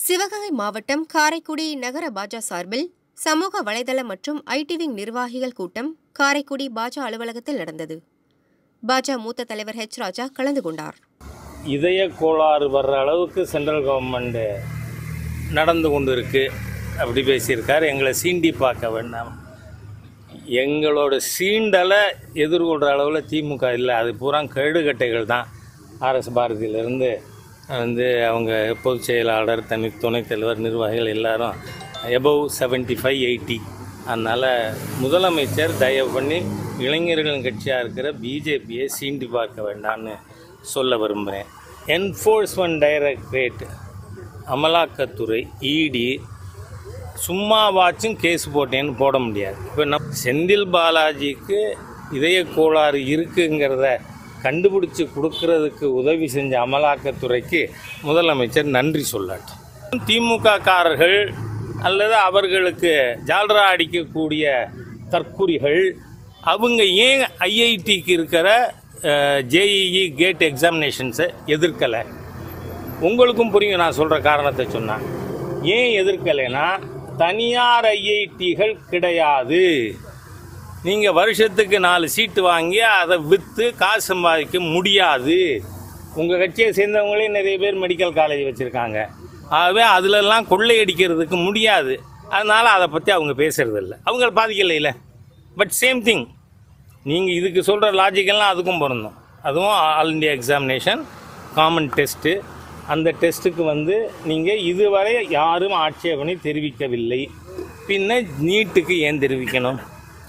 சிவகங்கை மாவட்டம் காரைக்குடி நகர பாஜ சார்பில் சமூக வலைதள மற்றும் ஐடி விங் நிர்வாகிகள் கூட்டம் காரைக்குடி பாஜ அலுவலகத்தில் நடந்தது பாஜ மூத்த தலைவர் ஹெச் ராஜா கலந்து கொண்டார் இதய கோளாறு வர்ற அளவுக்கு சென்ட்ரல் கவர்மெண்ட்டு நடந்து கொண்டு இருக்கு அப்படி பேசியிருக்கார் எங்களை சீண்டி பார்க்க வேண்டாம் எங்களோட சீண்டலை எதிர்கொள்கிற அளவில் திமுக இல்லை அது பூரா கழுடுகட்டைகள் தான் ஆர்எஸ் பாரதியிலேருந்து வந்து அவங்க பொதுச் செயலாளர் தனி துணைத் தலைவர் நிர்வாகிகள் எல்லாரும் எபவ் செவன்ட்டி ஃபைவ் எயிட்டி அதனால் முதலமைச்சர் தயவு பண்ணி இளைஞர்களின் கட்சியாக இருக்கிற பிஜேபியை சீண்டி பார்க்க வேண்டாம்னு சொல்ல விரும்புகிறேன் என்ஃபோர்ஸ்மெண்ட் டைரக்டரேட் அமலாக்கத்துறை இடி சும்மாவாச்சும் கேஸ் போட்டேன்னு போட முடியாது இப்போ நம் செந்தில் பாலாஜிக்கு இதய கோளாறு இருக்குங்கிறத கண்டுபிடிச்சி கொடுக்கறதுக்கு உதவி செஞ்ச அமலாக்கத்துறைக்கு முதலமைச்சர் நன்றி சொல்லட்டும் திமுக காரர்கள் அல்லது அவர்களுக்கு ஜால்ரா அடிக்கக்கூடிய தற்குறிகள் அவங்க ஏன் ஐஐடிக்கு இருக்கிற ஜேஇஇ கேட் எக்ஸாமினேஷன்ஸை எதிர்க்கலை உங்களுக்கும் புரியும் நான் சொல்கிற காரணத்தை சொன்னேன் ஏன் எதிர்க்கலைன்னா தனியார் ஐஐடிகள் கிடையாது நீங்கள் வருஷத்துக்கு நாலு சீட்டு வாங்கி அதை விற்று காசு சம்பாதிக்க முடியாது உங்கள் கட்சியை சேர்ந்தவங்களே நிறைய பேர் மெடிக்கல் காலேஜ் வச்சுருக்காங்க ஆகவே அதிலெல்லாம் கொள்ளையடிக்கிறதுக்கு முடியாது அதனால் அதை பற்றி அவங்க பேசுறதில்ல அவங்க பாதிக்கலையில பட் சேம் திங் நீங்கள் இதுக்கு சொல்கிற லாஜிக்கெல்லாம் அதுக்கும் பொருந்தும் அதுவும் all India examination common test அந்த டெஸ்ட்டுக்கு வந்து நீங்கள் இதுவரை யாரும் ஆட்சேபனை தெரிவிக்கவில்லை பின்ன நீட்டுக்கு ஏன் தெரிவிக்கணும்